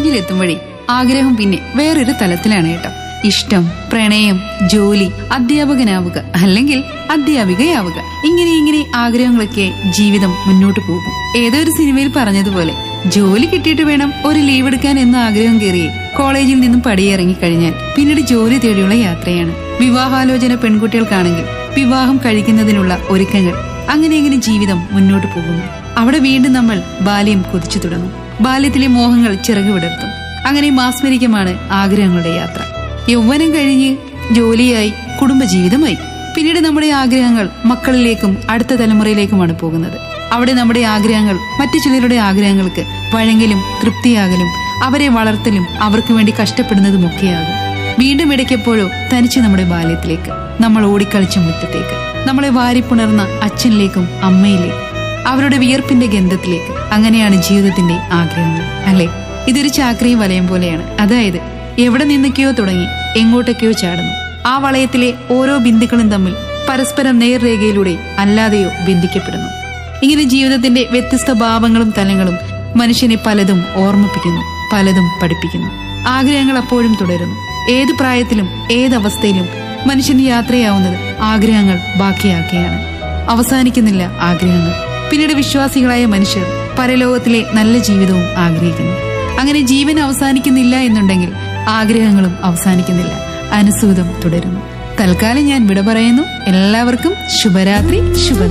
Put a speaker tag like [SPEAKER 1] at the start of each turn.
[SPEAKER 1] കോളേജിൽ എത്തുമ്പോഴേ ആഗ്രഹം പിന്നെ വേറൊരു തലത്തിലാണ് കേട്ടോ ഇഷ്ടം പ്രണയം ജോലി അധ്യാപകനാവുക അല്ലെങ്കിൽ അധ്യാപികയാവുക ഇങ്ങനെ ഇങ്ങനെ ആഗ്രഹങ്ങളൊക്കെ ജീവിതം മുന്നോട്ട് പോകും ഏതോ ഒരു സിനിമയിൽ പറഞ്ഞതുപോലെ ജോലി കിട്ടിയിട്ട് വേണം ഒരു ലീവ് എടുക്കാൻ എന്ന ആഗ്രഹം കയറിയേ കോളേജിൽ നിന്നും പടിയിറങ്ങി കഴിഞ്ഞാൽ പിന്നീട് ജോലി തേടിയുള്ള യാത്രയാണ് വിവാഹാലോചന പെൺകുട്ടികൾക്കാണെങ്കിൽ വിവാഹം കഴിക്കുന്നതിനുള്ള ഒരുക്കങ്ങൾ അങ്ങനെ അങ്ങനെ ജീവിതം മുന്നോട്ട് പോകുന്നു അവിടെ വീണ്ടും നമ്മൾ ബാല്യം കൊതിച്ചു തുടങ്ങും ബാല്യത്തിലെ മോഹങ്ങൾ ചിറകു വിടർത്തും അങ്ങനെ മാസ്മരികമാണ് ആഗ്രഹങ്ങളുടെ യാത്ര യൗവനം കഴിഞ്ഞ് ജോലിയായി കുടുംബജീവിതമായി പിന്നീട് നമ്മുടെ ആഗ്രഹങ്ങൾ മക്കളിലേക്കും അടുത്ത തലമുറയിലേക്കുമാണ് പോകുന്നത് അവിടെ നമ്മുടെ ആഗ്രഹങ്ങൾ മറ്റു ചിലരുടെ ആഗ്രഹങ്ങൾക്ക് വഴങ്ങലും തൃപ്തിയാകലും അവരെ വളർത്തലും അവർക്ക് വേണ്ടി കഷ്ടപ്പെടുന്നതുമൊക്കെയാകും വീണ്ടും ഇടയ്ക്കെപ്പോഴോ തനിച്ച് നമ്മുടെ ബാല്യത്തിലേക്ക് നമ്മൾ ഓടിക്കളിച്ച മുറ്റത്തേക്ക് നമ്മളെ വാരിപ്പുണർന്ന അച്ഛനിലേക്കും അമ്മയിലേക്കും അവരുടെ വിയർപ്പിന്റെ ഗന്ധത്തിലേക്ക് അങ്ങനെയാണ് ജീവിതത്തിന്റെ ആഗ്രഹങ്ങൾ അല്ലെ ഇതൊരു ചാക്രിയും വലയം പോലെയാണ് അതായത് എവിടെ നിന്നൊക്കെയോ തുടങ്ങി എങ്ങോട്ടൊക്കെയോ ചാടുന്നു ആ വളയത്തിലെ ഓരോ ബിന്ദുക്കളും തമ്മിൽ പരസ്പരം നേർരേഖയിലൂടെ അല്ലാതെയോ ബന്ധിക്കപ്പെടുന്നു ഇങ്ങനെ ജീവിതത്തിന്റെ വ്യത്യസ്ത ഭാവങ്ങളും തലങ്ങളും മനുഷ്യനെ പലതും ഓർമ്മിപ്പിക്കുന്നു പലതും പഠിപ്പിക്കുന്നു ആഗ്രഹങ്ങൾ അപ്പോഴും തുടരുന്നു ഏത് പ്രായത്തിലും ഏതവസ്ഥയിലും മനുഷ്യന് യാത്രയാവുന്നത് ആഗ്രഹങ്ങൾ ബാക്കിയാക്കിയാണ് അവസാനിക്കുന്നില്ല ആഗ്രഹങ്ങൾ പിന്നീട് വിശ്വാസികളായ മനുഷ്യർ പരലോകത്തിലെ നല്ല ജീവിതവും ആഗ്രഹിക്കുന്നു അങ്ങനെ ജീവൻ അവസാനിക്കുന്നില്ല എന്നുണ്ടെങ്കിൽ ആഗ്രഹങ്ങളും അവസാനിക്കുന്നില്ല അനുസൂതം തുടരുന്നു തൽക്കാലം ഞാൻ വിട പറയുന്നു എല്ലാവർക്കും ശുഭരാത്രി ശുഭ